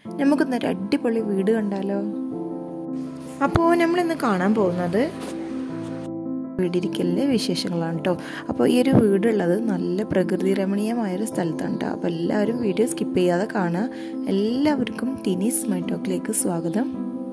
നമുക്കിന്നൊരു അടിപൊളി വീട് കണ്ടാലോ അപ്പോൾ നമ്മളിന്ന് കാണാൻ പോകുന്നത് വീടിരിക്കലിൻ്റെ വിശേഷങ്ങളാണ് കേട്ടോ അപ്പോൾ ഈ ഒരു വീടുള്ളത് നല്ല പ്രകൃതി രമണീയമായൊരു സ്ഥലത്താണ് കേട്ടോ അപ്പോൾ എല്ലാവരും വീഡിയോ സ്കിപ്പ് ചെയ്യാതെ കാണുക എല്ലാവർക്കും ടിനീസ് മൈറ്റോക്കിലേക്ക് സ്വാഗതം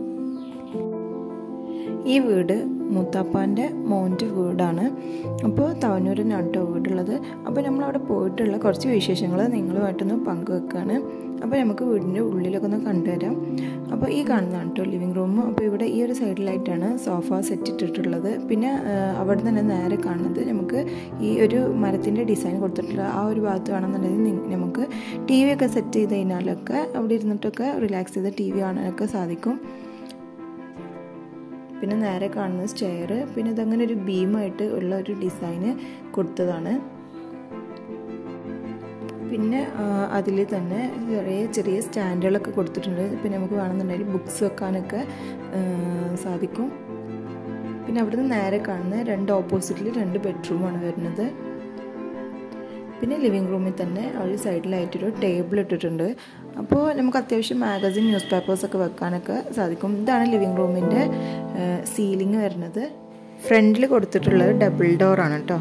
ഈ വീട് മുത്താപ്പാൻ്റെ മോൻ്റെ വീടാണ് അപ്പോൾ തവനൂരിനാണ് കേട്ടോ വീടുള്ളത് അപ്പോൾ നമ്മളവിടെ പോയിട്ടുള്ള കുറച്ച് വിശേഷങ്ങൾ നിങ്ങളുമായിട്ടൊന്ന് പങ്കുവെക്കുകയാണ് അപ്പോൾ നമുക്ക് വീടിൻ്റെ ഉള്ളിലൊക്കെ ഒന്ന് കണ്ടുവരാം അപ്പോൾ ഈ കാണുന്നതാണ് കേട്ടോ ലിവിങ് റൂം അപ്പോൾ ഇവിടെ ഈ ഒരു സൈഡിലായിട്ടാണ് സോഫ സെറ്റ് ഇട്ടിട്ടുള്ളത് പിന്നെ അവിടെ തന്നെ നേരെ കാണുന്നത് നമുക്ക് ഈ ഒരു മരത്തിൻ്റെ ഡിസൈൻ കൊടുത്തിട്ടുള്ള ആ ഒരു ഭാഗത്ത് വേണമെന്നുണ്ടെങ്കിൽ നമുക്ക് ടി വി ഒക്കെ സെറ്റ് ചെയ്ത് കഴിഞ്ഞാലൊക്കെ അവിടെ ഇരുന്നിട്ടൊക്കെ റിലാക്സ് ചെയ്ത് ടി വി കാണാനൊക്കെ സാധിക്കും പിന്നെ നേരെ കാണുന്ന സ്റ്റെയർ പിന്നെ ഇതങ്ങനെ ഒരു ബീമായിട്ട് ഉള്ള ഒരു ഡിസൈന് കൊടുത്തതാണ് പിന്നെ അതിൽ തന്നെ ചെറിയ ചെറിയ സ്റ്റാൻഡുകളൊക്കെ കൊടുത്തിട്ടുണ്ട് പിന്നെ നമുക്ക് വേണമെന്നുണ്ടെങ്കിൽ ബുക്സ് വെക്കാനൊക്കെ സാധിക്കും പിന്നെ അവിടുന്ന് നേരെ കാണുന്ന രണ്ട് ഓപ്പോസിറ്റിൽ രണ്ട് ബെഡ്റൂമാണ് വരുന്നത് പിന്നെ ലിവിങ് റൂമിൽ തന്നെ ഒരു സൈഡിലായിട്ടൊരു ടേബിൾ ഇട്ടിട്ടുണ്ട് അപ്പോൾ നമുക്ക് അത്യാവശ്യം മാഗസിൻ ന്യൂസ് പേപ്പേഴ്സൊക്കെ വെക്കാനൊക്കെ സാധിക്കും ഇതാണ് ലിവിങ് റൂമിൻ്റെ സീലിംഗ് വരുന്നത് ഫ്രണ്ടിൽ കൊടുത്തിട്ടുള്ളത് ഡബിൾ ഡോറാണ് കേട്ടോ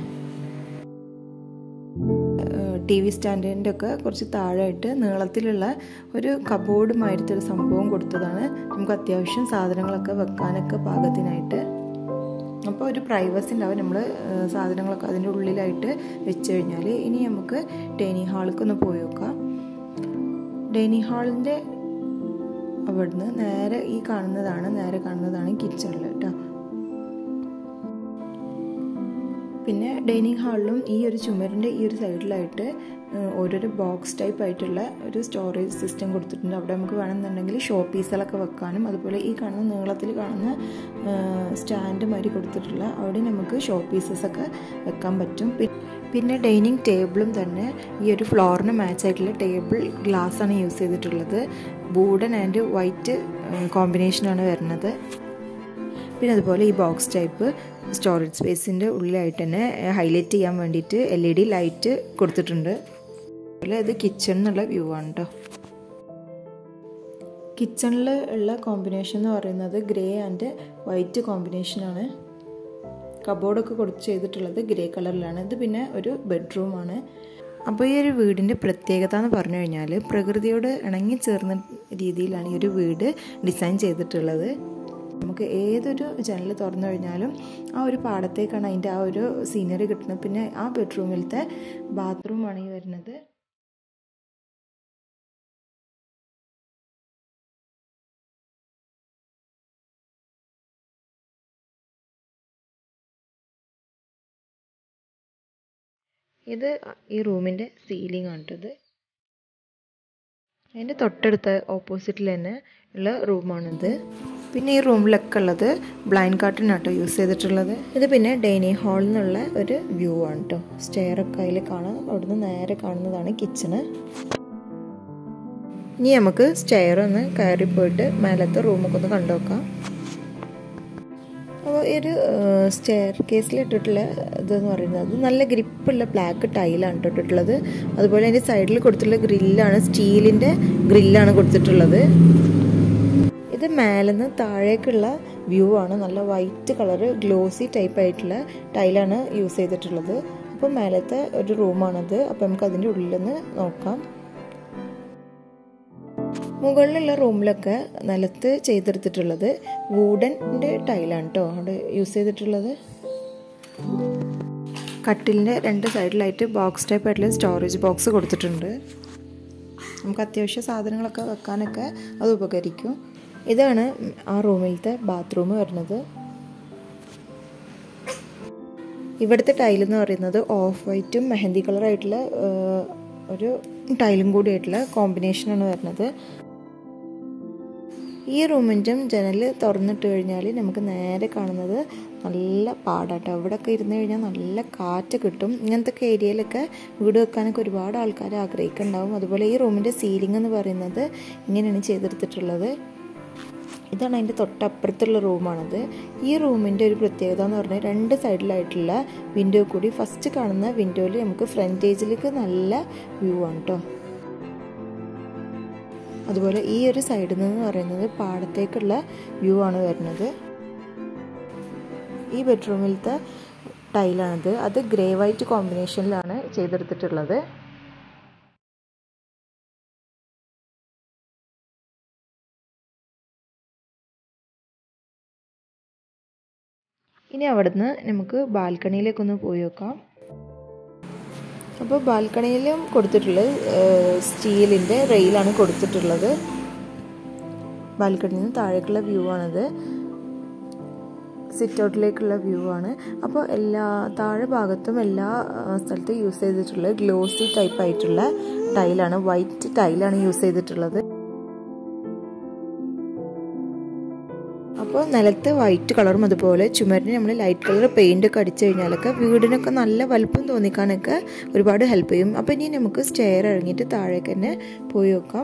ടി വി സ്റ്റാൻഡിൻ്റെ ഒക്കെ കുറച്ച് താഴെയായിട്ട് നീളത്തിലുള്ള ഒരു കബോർഡ് മാതിരത്തെ ഒരു സംഭവം കൊടുത്തതാണ് നമുക്ക് അത്യാവശ്യം സാധനങ്ങളൊക്കെ വെക്കാനൊക്കെ പാകത്തിനായിട്ട് അപ്പോൾ ഒരു പ്രൈവസി ഉണ്ടാവും നമ്മൾ സാധനങ്ങളൊക്കെ അതിൻ്റെ ഉള്ളിലായിട്ട് വെച്ച് കഴിഞ്ഞാൽ ഇനി നമുക്ക് ഡൈനിങ് ഹാളിലേക്ക് ഒന്ന് പോയി നോക്കാം ഡൈനിങ് ഹാളിൻ്റെ അവിടുന്ന് നേരെ ഈ കാണുന്നതാണ് നേരെ കാണുന്നതാണ് കിച്ചണിൽ കേട്ടോ പിന്നെ ഡൈനിങ് ഹാളിലും ഈ ഒരു ചുമരിൻ്റെ ഈ ഒരു സൈഡിലായിട്ട് ഓരോരോ ബോക്സ് ടൈപ്പ് ആയിട്ടുള്ള ഒരു സ്റ്റോറേജ് സിസ്റ്റം കൊടുത്തിട്ടുണ്ട് അവിടെ നമുക്ക് വേണമെന്നുണ്ടെങ്കിൽ ഷോ പീസുകളൊക്കെ വെക്കാനും അതുപോലെ ഈ കാണുന്ന നീളത്തിൽ കാണുന്ന സ്റ്റാൻഡ് മാതിരി കൊടുത്തിട്ടുള്ള അവിടെ നമുക്ക് ഷോ പീസസ് ഒക്കെ വെക്കാൻ പറ്റും പിന്നെ ഡൈനിങ് ടേബിളും തന്നെ ഈ ഒരു ഫ്ലോറിന് മാച്ച് ആയിട്ടുള്ള ടേബിൾ ഗ്ലാസ് ആണ് യൂസ് ചെയ്തിട്ടുള്ളത് വുഡൻ ആൻഡ് വൈറ്റ് കോമ്പിനേഷനാണ് വരുന്നത് പിന്നെ അതുപോലെ ഈ ബോക്സ് ടൈപ്പ് സ്റ്റോറേജ് സ്പേസിൻ്റെ ഉള്ളിലായിട്ട് തന്നെ ഹൈലൈറ്റ് ചെയ്യാൻ വേണ്ടിയിട്ട് എൽ ഇ ഡി ലൈറ്റ് കൊടുത്തിട്ടുണ്ട് അതുപോലെ ഇത് കിച്ചൺ എന്നുള്ള വ്യൂ ആണ് കേട്ടോ കിച്ചണിൽ ഉള്ള കോമ്പിനേഷൻ എന്ന് പറയുന്നത് ഗ്രേ ആൻഡ് വൈറ്റ് കോമ്പിനേഷനാണ് കബോർഡൊക്കെ കൊടുത്ത് ചെയ്തിട്ടുള്ളത് ഗ്രേ കളറിലാണ് ഇത് പിന്നെ ഒരു ബെഡ്റൂമാണ് അപ്പോൾ ഈ ഒരു വീടിൻ്റെ പ്രത്യേകത എന്ന് പറഞ്ഞു കഴിഞ്ഞാൽ പ്രകൃതിയോട് ഇണങ്ങി ചേർന്ന രീതിയിലാണ് ഈ ഒരു വീട് ഡിസൈൻ ചെയ്തിട്ടുള്ളത് നമുക്ക് ഏതൊരു ജനൽ തുറന്നു കഴിഞ്ഞാലും ആ ഒരു പാടത്തേക്കാണ് അതിൻ്റെ ആ ഒരു സീനറി കിട്ടുന്നത് പിന്നെ ആ ബെഡ്റൂമിലത്തെ ബാത്റൂമാണ് ഈ വരുന്നത് ഇത് ഈ റൂമിൻ്റെ സീലിംഗ് ആണ് ഇത് അതിൻ്റെ തൊട്ടടുത്ത ഓപ്പോസിറ്റിൽ തന്നെ ഉള്ള റൂമാണിത് പിന്നെ ഈ റൂമിലൊക്കെ ഉള്ളത് ബ്ലൈൻഡ് കാർട്ടൺ ആട്ടോ യൂസ് ചെയ്തിട്ടുള്ളത് ഇത് പിന്നെ ഡൈനിങ് ഹാളിൽ നിന്നുള്ള ഒരു വ്യൂ ആണ് കേട്ടോ സ്റ്റെയറൊക്കെ അതിൽ കാണാം അവിടുന്ന് നേരെ കാണുന്നതാണ് കിച്ചണ് ഇനി നമുക്ക് സ്റ്റെയർ ഒന്ന് കയറി പോയിട്ട് മേലത്തെ റൂമൊക്കെ ഒന്ന് കണ്ടു നോക്കാം അപ്പോൾ ഈ ഒരു സ്റ്റെയർ കേസിൽ ഇട്ടിട്ടുള്ള ഇതെന്ന് പറയുന്നത് നല്ല ഗ്രിപ്പുള്ള ബ്ലാക്ക് ടൈലാണ് ഇട്ടിട്ടുള്ളത് അതുപോലെ അതിൻ്റെ സൈഡിൽ കൊടുത്തിട്ടുള്ള ഗ്രില്ലാണ് സ്റ്റീലിൻ്റെ ഗ്രില്ലാണ് കൊടുത്തിട്ടുള്ളത് ഇത് മേലെന്ന് താഴേക്കുള്ള വ്യൂ ആണ് നല്ല വൈറ്റ് കളർ ഗ്ലോസി ടൈപ്പ് ആയിട്ടുള്ള ടൈലാണ് യൂസ് ചെയ്തിട്ടുള്ളത് അപ്പോൾ മേലത്തെ ഒരു റൂമാണത് അപ്പോൾ നമുക്ക് അതിൻ്റെ ഉള്ളിലൊന്ന് നോക്കാം മുകളിലുള്ള റൂമിലൊക്കെ നിലത്ത് ചെയ്തെടുത്തിട്ടുള്ളത് വുഡൻ്റെ ടൈലാണ് കേട്ടോ അവിടെ യൂസ് ചെയ്തിട്ടുള്ളത് കട്ടിലിൻ്റെ രണ്ട് സൈഡിലായിട്ട് ബോക്സ് ടൈപ്പ് ആയിട്ടുള്ള സ്റ്റോറേജ് ബോക്സ് കൊടുത്തിട്ടുണ്ട് നമുക്ക് അത്യാവശ്യ സാധനങ്ങളൊക്കെ വെക്കാനൊക്കെ അത് ഉപകരിക്കും ഇതാണ് ആ റൂമിലത്തെ ബാത്റൂം വരുന്നത് ഇവിടുത്തെ ടൈൽ എന്ന് പറയുന്നത് ഓഫ് വൈറ്റും മെഹന്തി കളറായിട്ടുള്ള ഒരു ടൈലും കൂടി ആയിട്ടുള്ള കോമ്പിനേഷനാണ് വരുന്നത് ഈ റൂമിൻ്റെ ജനൽ തുറന്നിട്ട് കഴിഞ്ഞാൽ നമുക്ക് നേരെ കാണുന്നത് നല്ല പാടാട്ടോ അവിടെയൊക്കെ ഇരുന്ന് കഴിഞ്ഞാൽ നല്ല കാറ്റ് കിട്ടും ഇങ്ങനത്തെ ഒക്കെ ഏരിയയിലൊക്കെ വീട് വെക്കാനൊക്കെ ഒരുപാട് ആൾക്കാർ ആഗ്രഹിക്കുന്നുണ്ടാവും അതുപോലെ ഈ റൂമിൻ്റെ സീലിംഗ് എന്ന് പറയുന്നത് ഇങ്ങനെയാണ് ചെയ്തെടുത്തിട്ടുള്ളത് ഇതാണ് അതിൻ്റെ തൊട്ടപ്പുറത്തുള്ള റൂമാണത് ഈ റൂമിൻ്റെ ഒരു പ്രത്യേകത എന്ന് പറഞ്ഞാൽ രണ്ട് സൈഡിലായിട്ടുള്ള വിൻഡോ കൂടി ഫസ്റ്റ് കാണുന്ന വിൻഡോയിൽ നമുക്ക് ഫ്രണ്ടേജിലേക്ക് നല്ല വ്യൂ ആണ് കേട്ടോ അതുപോലെ ഈ ഒരു സൈഡിൽ നിന്ന് പറയുന്നത് പാടത്തേക്കുള്ള വ്യൂ ആണ് വരുന്നത് ഈ ബെഡ്റൂമിലത്തെ ടൈലാണിത് അത് ഗ്രേ വൈറ്റ് കോമ്പിനേഷനിലാണ് ചെയ്തെടുത്തിട്ടുള്ളത് ഇനി അവിടുന്ന് നമുക്ക് ബാൽക്കണിയിലേക്കൊന്ന് പോയി നോക്കാം അപ്പോൾ ബാൽക്കണിയിലും കൊടുത്തിട്ടുള്ളത് സ്റ്റീലിൻ്റെ റെയിലാണ് കൊടുത്തിട്ടുള്ളത് ബാൽക്കണിയിൽ നിന്ന് താഴേക്കുള്ള വ്യൂ ആണിത് സിറ്റ് ഔട്ടിലേക്കുള്ള വ്യൂ ആണ് അപ്പോൾ എല്ലാ താഴെ ഭാഗത്തും എല്ലാ സ്ഥലത്തും യൂസ് ചെയ്തിട്ടുള്ള ഗ്ലോസി ടൈപ്പ് ആയിട്ടുള്ള ടൈലാണ് വൈറ്റ് ടൈലാണ് യൂസ് ചെയ്തിട്ടുള്ളത് അപ്പോൾ നിലത്ത് വൈറ്റ് കളറും അതുപോലെ ചുമരിന് നമ്മൾ ലൈറ്റ് കളർ പെയിൻ്റ് ഒക്കെ അടിച്ചു കഴിഞ്ഞാലൊക്കെ വീടിനൊക്കെ നല്ല വലുപ്പം തോന്നിക്കാനൊക്കെ ഒരുപാട് ഹെൽപ്പ് ചെയ്യും അപ്പോൾ ഇനി നമുക്ക് സ്റ്റെയർ ഇറങ്ങിയിട്ട് താഴേക്ക് തന്നെ പോയി നോക്കാം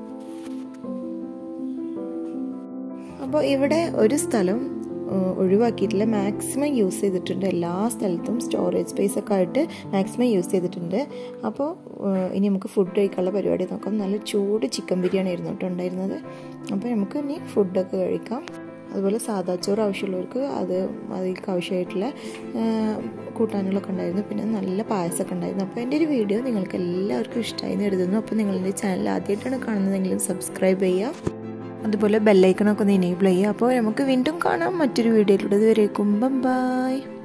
അപ്പോൾ ഇവിടെ ഒരു സ്ഥലം ഒഴിവാക്കിയിട്ടില്ല മാക്സിമം യൂസ് ചെയ്തിട്ടുണ്ട് എല്ലാ സ്ഥലത്തും സ്റ്റോറേജ് സ്പേസ് ഒക്കെ ആയിട്ട് മാക്സിമം യൂസ് ചെയ്തിട്ടുണ്ട് അപ്പോൾ ഇനി നമുക്ക് ഫുഡ് കഴിക്കാനുള്ള പരിപാടി നോക്കാം നല്ല ചൂട് ചിക്കൻ ബിരിയാണി ആയിരുന്നു കേട്ടോ ഉണ്ടായിരുന്നത് അപ്പോൾ നമുക്ക് ഇനി ഫുഡൊക്കെ കഴിക്കാം അതുപോലെ സാദാ ചോറ് ആവശ്യമുള്ളവർക്ക് അത് അതിലേക്ക് ആവശ്യമായിട്ടുള്ള കൂട്ടാനുകളൊക്കെ ഉണ്ടായിരുന്നു പിന്നെ നല്ല പായസമൊക്കെ ഉണ്ടായിരുന്നു അപ്പോൾ എൻ്റെ ഒരു വീഡിയോ നിങ്ങൾക്ക് എല്ലാവർക്കും ഇഷ്ടമായി എന്ന് കരുതുന്നു അപ്പോൾ നിങ്ങളുടെ ചാനൽ ആദ്യമായിട്ടാണ് കാണുന്നതെങ്കിലും സബ്സ്ക്രൈബ് ചെയ്യുക അതുപോലെ ബെല്ലൈക്കണൊക്കെ ഒന്ന് എനേബിൾ ചെയ്യുക അപ്പോൾ നമുക്ക് വീണ്ടും കാണാം മറ്റൊരു വീഡിയോയിലൂടെ ഇതുവരേക്കും ബൈ